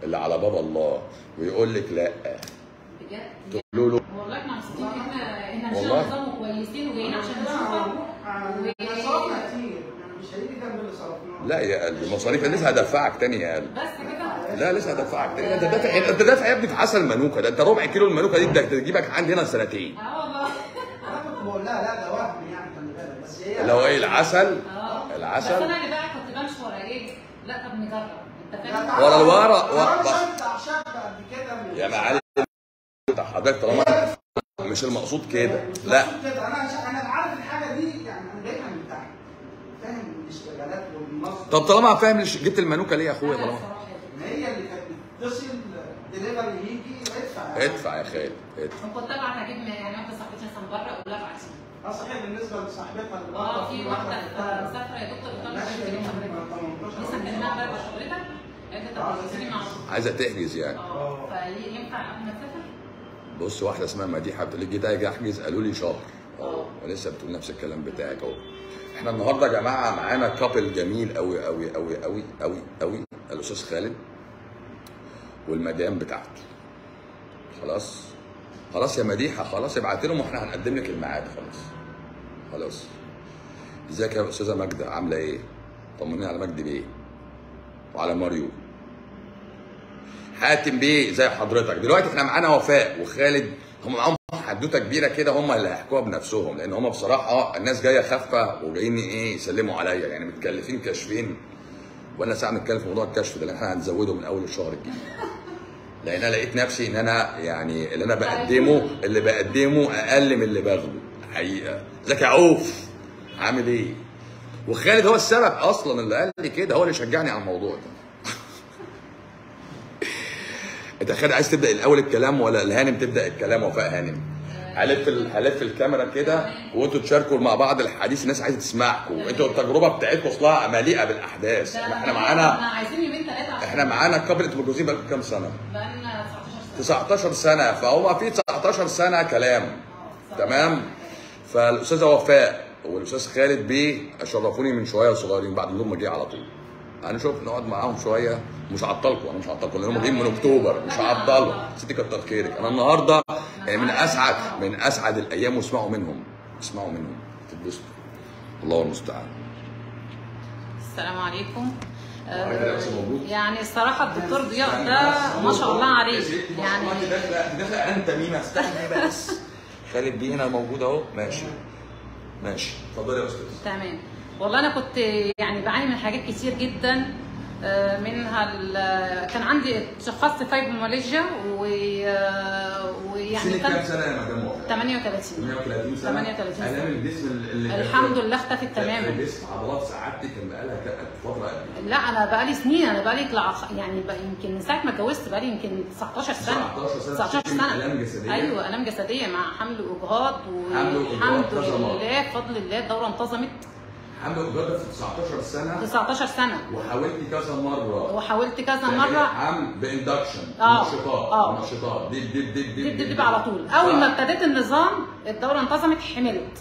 اللي على باب الله ويقول لك لا بجد تقولوا له والله احنا مبسوطين ان احنا احنا والله. مش نظام كويسين وجايين عشان نشوفهم احنا صرفنا كتير يعني مش هيجي جنب اللي صرفناه لا يا قلبي مصاريف أنا لسه هدفعك تاني يا قلبي بس كده لا لسه هدفعك تاني انت دافع انت دافع يا ابني في عسل المانوكا ده انت ربع كيلو المانوكا دي ده تجيبك عندي هنا سنتين اه والله انا كنت بقول لها لا ده وهم يعني خلي بالك بس هي لو ايه العسل اه بس العسل انا اللي بقى كنت بمشي ورا ايه لا طب نجرب انت لا، فاهم تعالى. ورا الورق، انا ورا- مش هفتح شقه قد كده من- يا معالي حضرتك طالما مش المقصود كده لا مقصود كده انا انا عارف الحاجه دي يعني انا جايبها من تحت فاهم الاشتغالات والنصب طب طالما فاهم ليش جبت المانوكا ليه يا اخويا طالما ما هي اللي كانت بتتصل دليفري يجي ادفع ادفع يا خالد ادفع كنت ابعت اجيب يعني واحده صاحبتي مثلا بره اقول لها ابعتي اه صحيح بالنسبه لصاحبتها اللي اه بره في واحده مسافره يا دكتور قلت لها مش ماشيه هتيجي يوم حضرتك 18 لسه مكلمها بقى شغلتك قالت لي طب تنزلي مع عايزه تحجز يعني اه فينفع قبل ما تسافر؟ بص واحده اسمها مديحه بتقول لي جيت اجي احجز قالوا لي شهر اه ولسه بتقول نفس الكلام بتاعك اهو احنا النهارده يا جماعه معانا كابل جميل قوي قوي قوي قوي قوي قوي الاستاذ خالد والمدام بتاعته خلاص خلاص يا مديحه خلاص ابعت لهم واحنا هنقدم لك الميعاد خلاص خلاص ازيك يا استاذه ماجده عامله ايه طمني على مجدي بيه وعلى ماريو حاتم بيه زي حضرتك دلوقتي احنا معانا وفاء وخالد هم معاهم حدوته كبيره كده هم اللي هيحكوها بنفسهم لان هم بصراحه الناس جايه خافه وجايين ايه يسلموا عليا يعني متكلفين كشفين وانا ساعه نتكلم في موضوع الكشف ده لان احنا هنزوده من اول الشهر الجديد لان انا لقيت نفسي ان انا يعني اللي انا بقدمه اللي بقدمه اقل من اللي باخده حقيقه ازيك يا عوف عامل ايه وخالد هو السبب اصلا اللي قال لي كده هو اللي شجعني على الموضوع ده انت خالد عايز تبدا الاول الكلام ولا الهانم تبدا الكلام وفاء هانم هلف ال- هلف الكاميرا كده وانتوا تشاركوا مع بعض الحديث الناس عايزه تسمعكم انتوا التجربه بتاعتكم اصلها مليئه بالاحداث ده احنا احنا معانا عايزين يومين ثلاثه عشان احنا معانا كابل انتوا متجوزين بقالكم كام سنه؟ بقالنا 19 سنه 19 سنه فهو في 19 سنه كلام تمام فالاستاذه وفاء والاستاذ خالد بيه شرفوني من شويه صغيرين بعد النوم ما جه على طول هنشوف نقعد معاهم شويه مش هعطلكم انا مش هعطلكم لان هم جايين من اكتوبر مش هعطلهم ستي كتر خيرك انا النهارده يعني من اسعد من اسعد الايام واسمعوا منهم اسمعوا منهم تتبسطوا الله المستعان السلام عليكم وعليكم آه، السلام موجود. يعني الصراحه الدكتور ضياء ده ما شاء الله عليه يعني انت داخله انت داخله انت مين استني بس خالد بيه هنا موجود اهو ماشي ماشي اتفضلي يا استاذ تمام والله انا كنت يعني بعاني من حاجات كتير جدا آه، منها ال- كان عندي شخصت فايبرومالجيا و آه، ويعني سنك كام كان سنه يا مدام وفاء؟ 38 38 سنه 38 سنة. الام الجسم اللي كان- الحمد لله اختفت كان تماما في جسم عضلات سعادتك كان بقالها ك- فتره قد ايه؟ لا انا بقالي سنين انا بقالي طلع يعني بقى يمكن من ساعه ما اتجوزت بقالي يمكن 19 سنه 19 سنة 19 بتشتكي من سنه آلام جسدية؟ ايوه الام جسديه مع حمل واجهاض حمل وإجهاض والحمد كذا مرة. لله بفضل الله الدوره انتظمت حمل وجاده في 19 سنه 19 سنه وحاولتي كذا مره وحاولت كذا تعملي مره حمل باندكشن آه. منشطات آه. منشطات دب دب دب دب دب دب على طول اول ما ابتديت النظام الدوره انتظمت حملت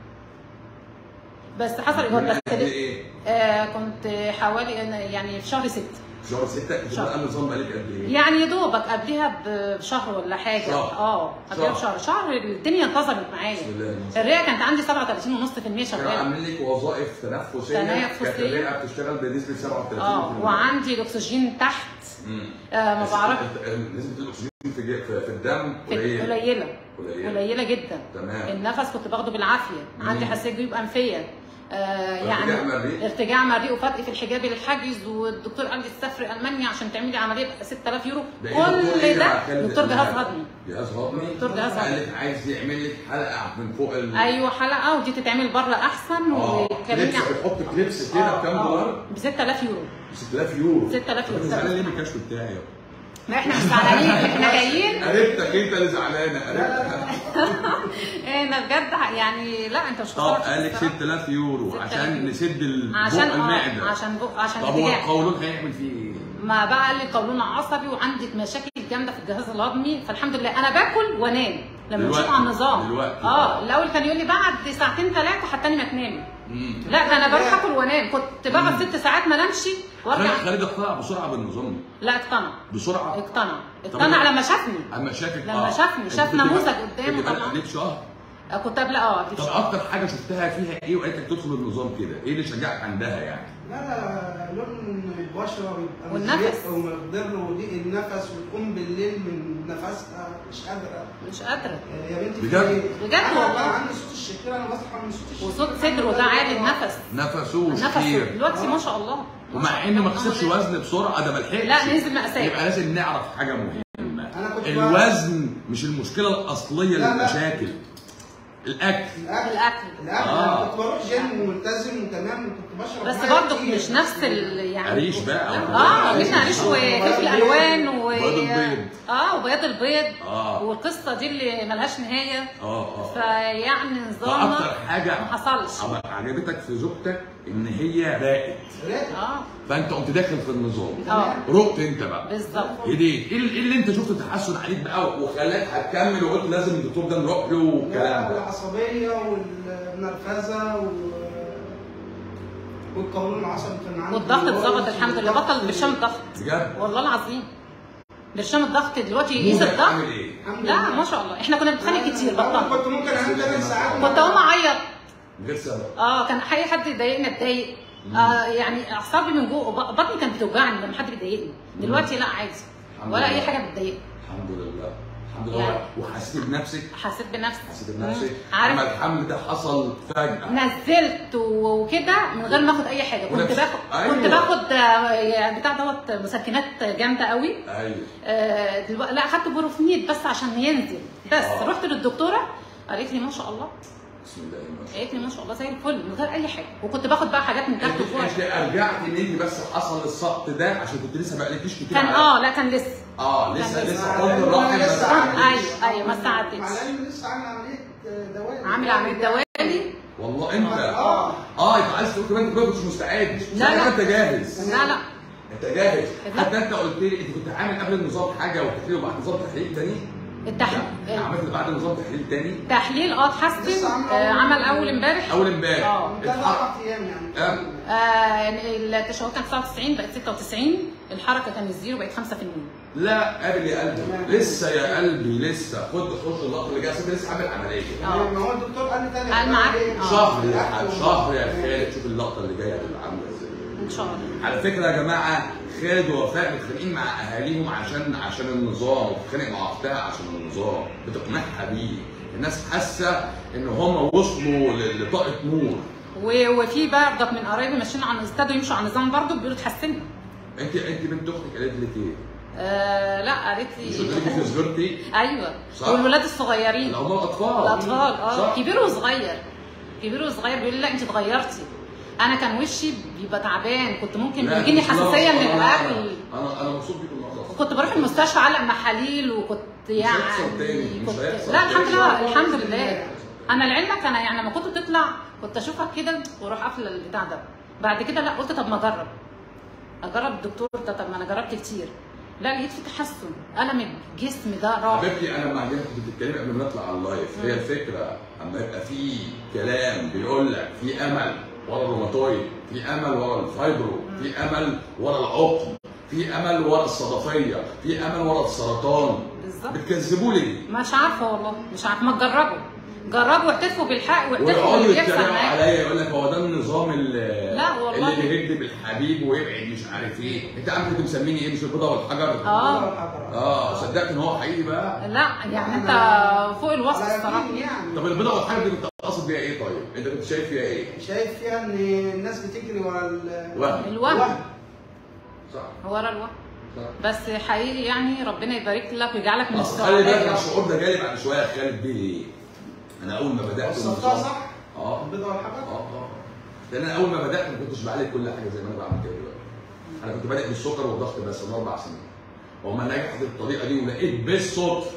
بس حصل اجهاض بس قد ايه؟ آه كنت حوالي يعني في شهر 6 شهر 6 كنت شهر. بقى النظام بقالك قد ايه؟ يعني يا دوبك قبلها بشهر ولا حاجه شهر. اه قبلها شهر. بشهر شهر الدنيا انتظمت معايا بسم الله ما شاء الله. الرئه كانت عندي 37.5% كانوا شغاله عاملين لك وظائف تنفسيه تنفسية. كانت الرئه بتشتغل بنسبه 37% اه وعندي الاكسجين تحت مم. آه ما بس بعرف ال- نسبه الاكسجين في ج- في في الدم في- قليله قليله قليله قليله جدا تمام. النفس كنت باخده بالعافيه عندي مم. حساسيه جيوب انفيه آه يعني ارتجاع مريء؟ ارتجاع مريء وفتق في الحجاب للحجز والدكتور قال لي تسافري المانيا عشان تعملي عمليه ب 6000 يورو ده إيه دكتور إيه كل بقى؟ ده خالد دكتور جهاز المهاب. هضمي جهاز هضمي دكتور جهاز قال هضمي. لك عايز يعمل لك حلقه من فوق ال ايوه حلقه ودي تتعمل بره احسن اه وكلمني كليبس بتحط كليبس كده بكام دولار؟ ب 6000 يورو ب 6000 يورو 6000 يورو. طب زعلان ليه من الكشف بتاعي؟ ما احنا مش زعلانين احنا جايين قريبتك انت اللي زعلانه قريبتك احنا بجد يعني لا انت مش طب هتعرف قال لك تتصرف. 6000 يورو 6000 عشان يورو. نسد ال- عشان بق اه المعده عشان بق عشان طب هو ارتجاع. القولون هيعمل فيه ايه؟ ما بقى قال لي قولون عصبي وعندك مشاكل جامده في الجهاز الهضمي فالحمد لله انا باكل وانام لما دلوقتي- مشيت على النظام دلوقتي. اه الاول كان يقول لي بعد ساعتين ثلاثه حتى ما تنامي مم. لا ده انا بروح اكل وانام كنت بقعد ست ساعات ما انامش وارجع خالد خالد اقتنع بسرعه بالنظام لا اقتنع بسرعه اقتنع طب اقتنع أنت- لما شافني اما شافك لما آه. شافني، أنت شاف كنت نموذج بقى- قدامه كنت بقى طبعاً. عليك شهر آه، كنت قبل اه قبل طب شهر. اكتر حاجه شفتها فيها ايه وقالت لك تدخل النظام كده ايه اللي شجعك عندها يعني لا لا لون البشره يبقى والنفس. مزيق ومقدر وضيق النفس وتقوم بالليل من نفسها مش قادره مش قادره يا بنتي في بجد؟ إيه؟ بجد أنا والله. عندي صوت الشكيره انا بصحى من صوت الشكيره وصوت صدره ده عالي النفس نفسه نفسه كتير دلوقتي ما شاء الله ومع ان ما خسرش وزن بسرعه ده ما لحقش لا، نزل مقاسات. يبقى لازم نعرف حاجه مهمه أنا كنت بقى- الوزن مش المشكله الاصليه لا، لا. للمشاكل الاكل الاكل الاكل الاكل آه. انا كنت بروح جيم وملتزم وتمام وكنت بشرب بس مية برضه كتير. مش نفس ال يعني عريش بقى. اه عريش. جبنا عريش وفلفل الوان و بياض البيض. اه وبياض البيض آه. والقصه دي اللي ملهاش نهايه اه اه فيعني نظامنا فاكتر حاجه ما حصلش عم- عجبتك في زوجتك ان هي راقت راقد. اه فانت قمت داخل في النظام اه رقت انت بقى بالظبط ايه دي ايه اللي إيه اللي انت شفته تحسن عليك بقى وخلاك هتكمل وقلت لازم الدكتور ده نروح له والكلام لا، ده العصبيه والنرفزه و... والقولون العصبي كان عندي والضغط اتظبط الحمد لله بطل برشام الضغط بجد والله العظيم برشام الضغط دلوقتي يقيس مودك الضغط عامل ايه؟ الحمد لا لله. ما شاء الله احنا كنا بنتخانق كتير أنا بطلنا كنت ممكن انام 8 ساعات كنت اقوم اعيط غير سبب اه كان اي حد يضايقني اتضايق آه يعني اعصابي من جوه ب- بطني كانت بتوجعني لما حد بيضايقني دلوقتي لا عادي الحمد ولا اي لله. حاجه بتضايقني الحمد لله الحمد لله يعني. وحسيت بنفسك حسيت بنفسي حسيت بنفسك مم. عارف اما الحمل ده حصل فجاه نزلت وكده من غير ما اخد اي حاجه كنت ونفس- باخد أيوة. كنت باخد آه، يعني بتاع دوت مسكنات جامده قوي ايوه آه، دلوقتي لا اخدت بروفنيد بس عشان ينزل بس آه. رحت للدكتوره قالت لي ما شاء الله بسم الله ما شاء قالت لي ما شاء الله زي الفل من غير اي حاجه وكنت باخد بقى حاجات من الله تحت انت وفوق انت ارجعت ان انت بس حصل السقط ده عشان كنت لسه ما قالكيش كتير كان على- اه لا كان لسه اه لسه كان لسه مع حوض العلم الرحم أنا ما لسه استعدتش. أيوة، أيوة، ما استعدتش. مع العلم لسه عامل عمليه دوالي عامل عمليه دوالي والله انت اه اه انت عايز تقول كمان انت ما كنتش مستعد لا، لا. انت جاهز لا لا انت جاهز لا. حتى انت قلت لي انت كنت عامل قبل النظام حاجه وتحليل وبعد النظام تحليل تاني التحليل يعني عملت بعد النظام تحليل تاني تحليل اه اتحسن لسه عاملة آه، أول- عمل اول امبارح اول امبارح اه. ده اتحرك اربع ايام يعني آه. آه التشوهات كانت 99 بقت 96 الحركه كان الزيرو بقت 5% لا قابل يا قلبي لسه يا قلبي لسه خد خش اللقطه اللي جايه أصل انت لسه عامل عمليه اه. ما هو الدكتور قال لي تاني قال معاك؟ اه. شهر يا حاج شهر يا خالد شوف اللقطه اللي جايه هتبقى عامله ازاي ان شاء الله على فكره يا جماعه خالد ووفاء متخانقين مع اهاليهم عشان عشان النظام وبتتخانق مع اختها عشان النظام بتقنعها بيه الناس حاسه ان هم وصلوا ل- لطاقه نور و- وفي برضك من قرايبي ماشيين عن ابتدوا يمشوا على النظام برضه بيقولوا اتحسنوا انت انت بنت اختك قالت لك ايه؟ آه لا قالت مش قلت لك لي في صغرتي ايوه صح. والولاد الصغيرين اللي هم الاطفال الاطفال اه صح كبير وصغير كبير وصغير بيقول لي لا انت اتغيرتي انا كان وشي بيبقى تعبان كنت ممكن لا، بيجيني مش لا، حساسيه من أنا- الاكل انا انا مبسوط بيكم النهارده وكنت بروح المستشفى اعلق محاليل وكنت هيحصل تاني، يعني مش كنت هيحصل لا الحمد تاني. لله الحمد لله انا لعلمك انا يعني لما كنت تطلع كنت اشوفك كده واروح قافله البتاع ده بعد كده لا قلت طب ما اجرب اجرب الدكتور ده طب ما انا جربت كتير لا لقيت في تحسن الم الجسم ده راح حبيبتي انا مع كنت بتتكلمي قبل ما نطلع على اللايف هي الفكره اما يبقى في كلام بيقول لك في امل ورا الروماتويد في امل ورا الفايبرو في امل ورا العقم في امل ورا الصدفيه في امل ورا السرطان بالظبط بتكذبوا لي مش عارفه والله مش عارفه ما تجربوا جربوا واحتفوا بالحق واحتفوا ويقعدوا باللي بيحصل يتريقوا معاك عليا يقول لك هو ده النظام اللي لا والله. اللي بيهد بالحبيب ويبعد مش عارف ايه انت عارف انت مسميني ايه مش البيضه والحجر اه اه صدقت ان هو حقيقي بقى لا يعني انت فوق الوصف على الصراحه يقين يعني طب البيضه والحجر دي كنت قاصد بيها ايه طيب انت كنت شايف فيها ايه شايف فيها ان الناس بتجري ورا ال وهم الوهم صح ورا الوهم صح بس حقيقي يعني ربنا يبارك لك ويجعلك من اصل خلي بالك السعداء الشعور ده جالي بعد شويه يا خالد بيه ليه؟ انا اول ما بدات وصفتها النظام- صح؟ اه البيضة والحجر؟ اه اه لان انا اول ما بدات ما كنتش بعالج كل حاجه زي ما انا بعمل كده دلوقتي انا كنت بادئ بالسكر والضغط بس من اربع سنين وما نجحت الطريقه دي ولقيت بالصدفه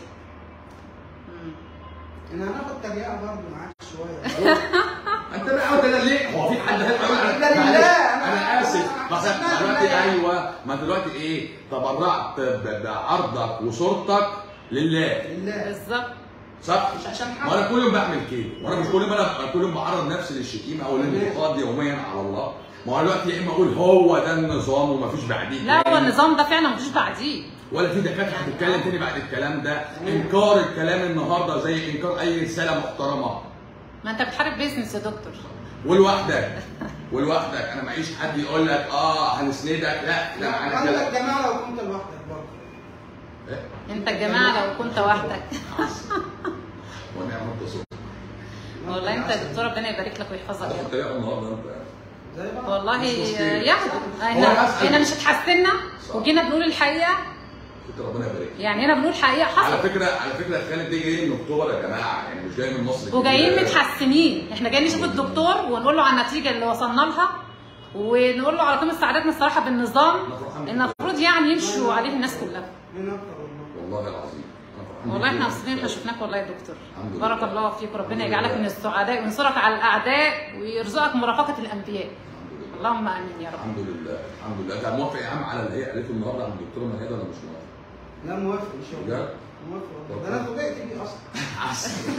انا هناخد تريقه برضه معاك شويه انت بقى قلت انا ليه؟ هو في حد هيقول انا لا، لا، معلش، لا، انا أنا- اسف أنا- ما أصل أنا- دلوقتي لا. ايوه ما دلوقتي ايه؟ تبرعت ب- بعرضك وصورتك لله لله بالظبط صح؟ مش عشان ما حاجه انا كل يوم بعمل كده وانا مش كل يوم انا أنا كل يوم بعرض نفسي للشتيمه او للانتقاد يوميا على الله ما هو دلوقتي يا اما اقول هو ده النظام ومفيش بعديه لا هو تاني. النظام ده فعلا مفيش بعديه ولا في دكاتره هتتكلم تاني بعد الكلام ده انكار الكلام النهارده زي انكار اي رساله محترمه ما انت بتحارب بيزنس يا دكتور ولوحدك ولوحدك انا معيش حد يقول لك اه هنسندك لا لا انا انت كده الجماعه لو كنت لوحدك برضه إيه؟ انت الجماعه لو كنت وحدك ونعم التصوير والله انت يا دكتور ربنا يبارك لك ويحفظك يا رب. الطريقه النهارده انت زي بعض والله مش مشكلة. ياخدوا هو احنا أسأل. احنا مش اتحسنا صح. وجينا بنقول الحقيقه كنت ربنا يبارك يعني هنا بنقول حقيقه على حصل فكره على فكره خالد دي جاي من اكتوبر يا جماعه يعني مش جاي من مصر الجديدة. وجايين متحسنين احنا جايين نشوف الدكتور ونقول له على النتيجه اللي وصلنا لها ونقول له على قيمه سعادتنا الصراحه بالنظام أنا فرحان المفروض يعني يمشوا عليه الناس كلها من اكتر والله والله العظيم أنا فرحان والله احنا بيك. مبسوطين احنا شفناك والله يا دكتور الحمد لله. بارك الله فيك وربنا الحمد يجعلك لله. من السعداء وينصرك على الاعداء ويرزقك مرافقه الانبياء الحمد لله اللهم امين يا رب الحمد لله الحمد لله انت موافق يا عم على اللي هي قالته النهارده عند الدكتوره مهاد ولا مش موافق؟ لا موافق ان شاء الله بجد؟ موافق والله ده انا فوجئت بيه اصلا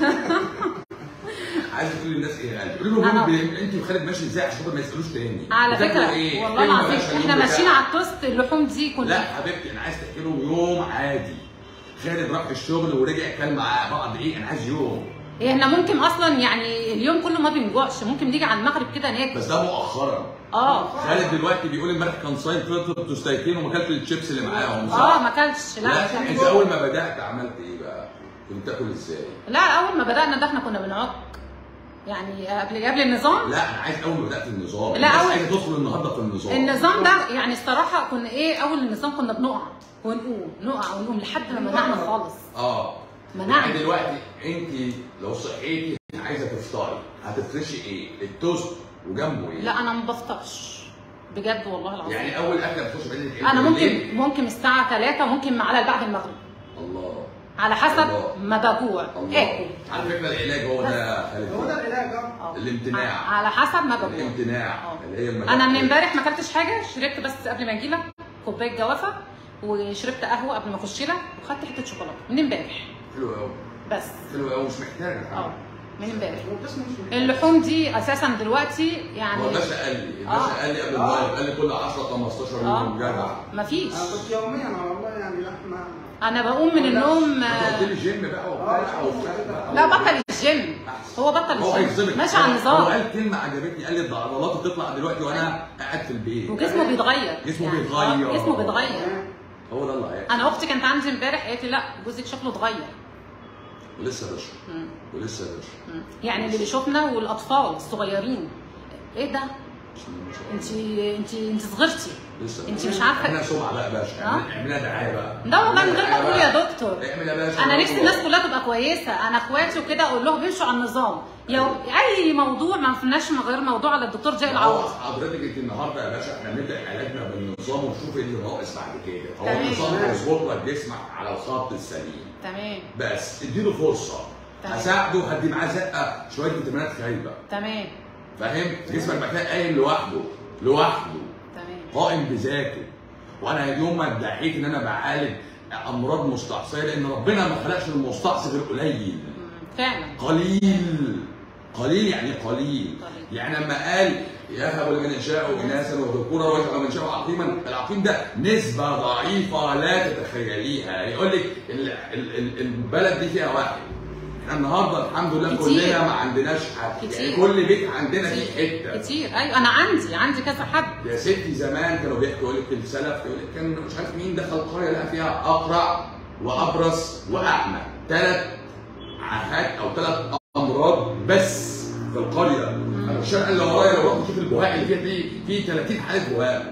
عايز تقول للناس ايه يعني؟ قولي لهم أنا- هم انت وخالد ماشي ازاي عشان خاطر ما يسالوش تاني على بتاكلوا فكره إيه؟ والله كلمة العظيم باشا اليوم احنا ماشيين بتاعك. على التوست اللحوم دي لا كلها حبيبتي انا عايز تحكي لهم يوم عادي خالد راح الشغل ورجع كان مع بعض ايه انا عايز يوم إيه احنا ممكن اصلا يعني اليوم كله ما بنجوعش ممكن نيجي على المغرب كده ناكل بس ده مؤخرا اه خالد دلوقتي بيقول امبارح كان صايم فطر توستايتين وما اكلت الشيبس اللي معاهم صح؟ اه ما اكلش لا لا لا, انت اول ما بدات عملت ايه بقى؟ كنت تاكل ازاي؟ لا اول ما بدانا ده احنا كنا بنعق يعني قبل قبل النظام لا انا عايز اول ما بدات النظام لا، الناس أول- عايزه تدخل النهارده في النظام النظام ده يعني الصراحه كنا ايه اول النظام كنا بنقع ونقوم نقع ونقوم لحد ما منعنا خالص اه منعنا. يعني دلوقتي انت لو صحيتي عايزه تفطري هتفرشي ايه؟ التوست وجنبه ايه؟ لا انا ما بفطرش بجد والله العظيم يعني اول اكله بتخش بعدين ايه؟ انا بالليل؟ ممكن ممكن الساعه 3 وممكن على بعد المغرب الله على حسب الله. ما بجوع الله اكل على فكره العلاج هو ده يا خالد هو ده العلاج اه آه. الامتناع. على حسب ما بجوع الامتناع آه. اللي هي المجال. انا من امبارح ما اكلتش حاجه شربت بس قبل ما اجي لك كوبايه جوافه وشربت قهوه قبل ما اخش لك وخدت حته شوكولاته من امبارح حلو قوي بس حلو قوي مش محتاج اه من امبارح هو الجسم مش محتاج. اللحوم دي اساسا دلوقتي يعني هو الباشا قال لي الباشا آه. قال لي قبل آه. اللايف قال لي كل 10 15 يوم اه جدع مفيش انا كنت يوميا على والله يعني لحمه انا بقوم من النوم انت قلت آه، لي جيم بقى وبتاع وبتاع لا بطل الجيم هو بطل هو الجيم هيصدمك ماشي على هو النظام قال كلمه عجبتني قال لي ده عضلاته تطلع دلوقتي وانا قاعد في البيت وجسمه بيتغير جسمه يعني بيتغير. آه، جسمه بيتغير هو ده اللي هيحصل انا اختي كانت عندي امبارح قالت لي لا جوزك شكله اتغير ولسه باشا مم. ولسه باشا مم. يعني اللي بيشوفنا والاطفال الصغيرين ايه ده بسم الله ما شاء الله. انت انت انت صغرتي لسه انت مش عارفه احنا سمعه بقى يا باشا آه. اعمل- اعملها دعايه بقى لا والله من غير ما اعملها اقول دعاية يا بقى. دكتور اعمل يا باشا انا نفسي الناس كلها تبقى كويسه انا اخواتي وكده اقول لهم امشوا على النظام يو اي موضوع ما فيناش من غير موضوع على الدكتور جاي هو العوض حضرتك انت النهارده يا باشا احنا نبدا علاجنا بالنظام ونشوف ايه اللي ناقص بعد كده هو تمام. النظام هيظبط لك جسمك على الخط السليم تمام بس اديله فرصه تمام. هساعده هدي معاه زقه شويه فيتامينات خايبه تمام فاهم جسمك بعد كده قايم لوحده لوحده تمام قائم بذاته وانا اليوم ما ادعيت ان انا بعالج امراض مستعصيه لان ربنا ما خلقش المستعصي غير قليل مم. فعلا قليل قليل يعني قليل قليل. يعني لما قال يهب لمن يشاء اناثا وذكورا ويجعل من يشاء عقيما العقيم ده نسبه ضعيفه لا تتخيليها يعني يقول لك ال- ال- ال- البلد دي فيها واحد احنا النهارده الحمد لله كتير. كلنا ما عندناش حد يعني كتير. كل بيت عندنا فيه كتير حته كتير ايوه انا عندي عندي كذا حد يا ستي زمان كانوا بيحكوا يقول لك السلف يقول لك كان مش عارف مين دخل قريه لقى فيها اقرع وابرص واعمى ثلاث عاهات او ثلاث امراض بس في القريه انا الشارع اللي ورايا لو رحت تشوف البهاق اللي فيها دي في 30 حاله بهاق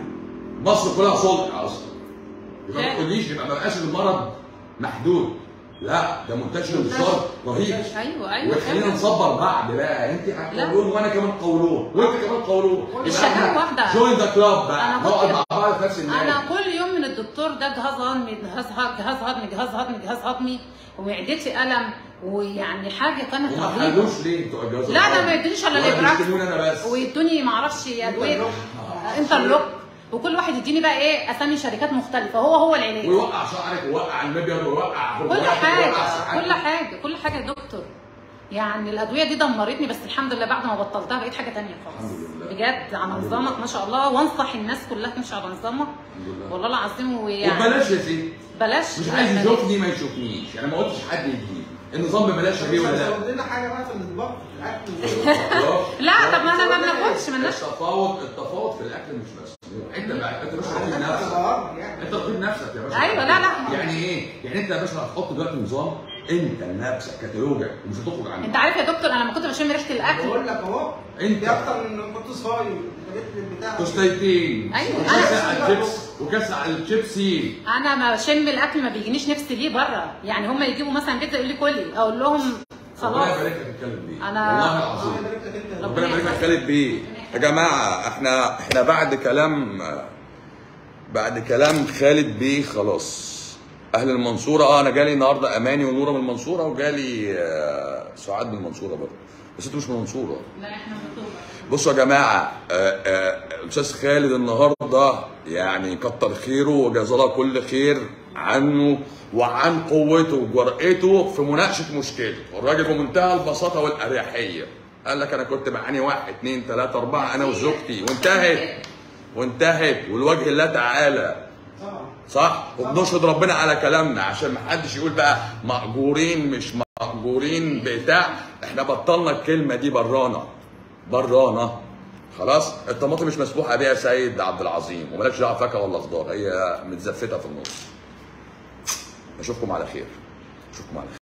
مصر كلها صلح اصلا يبقى ما فعلا. تقوليش يبقى ما بقاش المرض محدود لا ده منتشر انتشار رهيب ايوه ايوه وخلينا فعلا. نصبر بعض بقى انت لا. قولون وانا كمان قولون وانت كمان قولون الشهادة واحدة. جوين ذا كلاب بقى أنا كنت- نقعد مع بعض في نفس النادي انا كل يوم من الدكتور ده جهاز هضمي جهاز ه- جهاز هضمي جهاز هضمي جهاز هضمي ومعدتي الم ويعني حاجه كانت وما رهيبه حلوش ليه بتوع الجواز لا ده الحر؟ ما يدونيش الا ولا الابراج بيشتموني انا بس ويدوني ما اعرفش ادويه انترلوك. انترلوك وكل واحد يديني بقى ايه اسامي شركات مختلفه هو هو العلاج ويوقع شعرك ويوقع المبيض ويوقع كل هرموناتك حاجه ويوقع صحتك. كل حاجه كل حاجه يا دكتور يعني الادويه دي دمرتني بس الحمد لله بعد ما بطلتها بقيت حاجه تانية خالص الحمد لله. بجد على الحمد نظامك لله. ما شاء الله وانصح الناس كلها تمشي على نظامك الحمد لله. والله العظيم ويعني وبلاش يا سيدي بلاش مش عايز يشوفني ما يشوفنيش انا ما قلتش حد يجيني النظام ببلاش ليه ولا لا زود لنا حاجه بقى في الاطباق في الاكل لا طب ما انا ما بناكلش مالناش التفاوض التفاوض في الاكل مش مسموح انت بقى انت مش هتجيب نفسك يعني انت تطيب نفسك يا باشا أيوة، لا، لا. يعني ايه؟ يعني انت يا باشا هتحط دلوقتي نظام انت لنفسك كتالوجك ومش هتخرج عنه انت عارف يا دكتور انا لما كنت بشم ريحه الاكل بقول لك اهو انت. دي اكتر من لما كنت صغير انت جبت البتاع توستيتين أيوة. وكاس أنا- على الشيبس وكاس على الشيبسي انا ما بشم الاكل ما بيجينيش نفسي ليه بره يعني هم يجيبوا مثلا بيتزا يقول لي كلي اقول لهم ربنا خلاص يبارك لك تتكلم بيه أنا- والله الله العظيم يبارك لك انت ربنا يبارك لك خالد بيه يا جماعه احنا احنا بعد كلام بعد كلام خالد بيه خلاص اهل المنصوره اه انا جالي النهارده اماني ونوره من المنصوره وجالي آه، سعاد من المنصوره برضه بس انتوا مش من المنصوره لا احنا بنطلب بصوا يا جماعه آه، آه، الاستاذ خالد النهارده يعني كتر خيره وجزاه الله كل خير عنه وعن قوته وجرأته في مناقشه مشكلته، الراجل بمنتهى البساطه والاريحيه قال لك انا كنت بعاني واحد اثنين ثلاثه اربعه انا وزوجتي وانتهت وانتهت والوجه الله تعالى طبعا صح وبنشهد ربنا على كلامنا عشان ما حدش يقول بقى مأجورين مش مأجورين بتاع احنا بطلنا الكلمه دي برانا برانا خلاص الطماطم مش مسموحه بيها يا سيد عبد العظيم ومالكش دعوه فاكهه ولا خضار هي متزفته في النص اشوفكم على خير اشوفكم على خير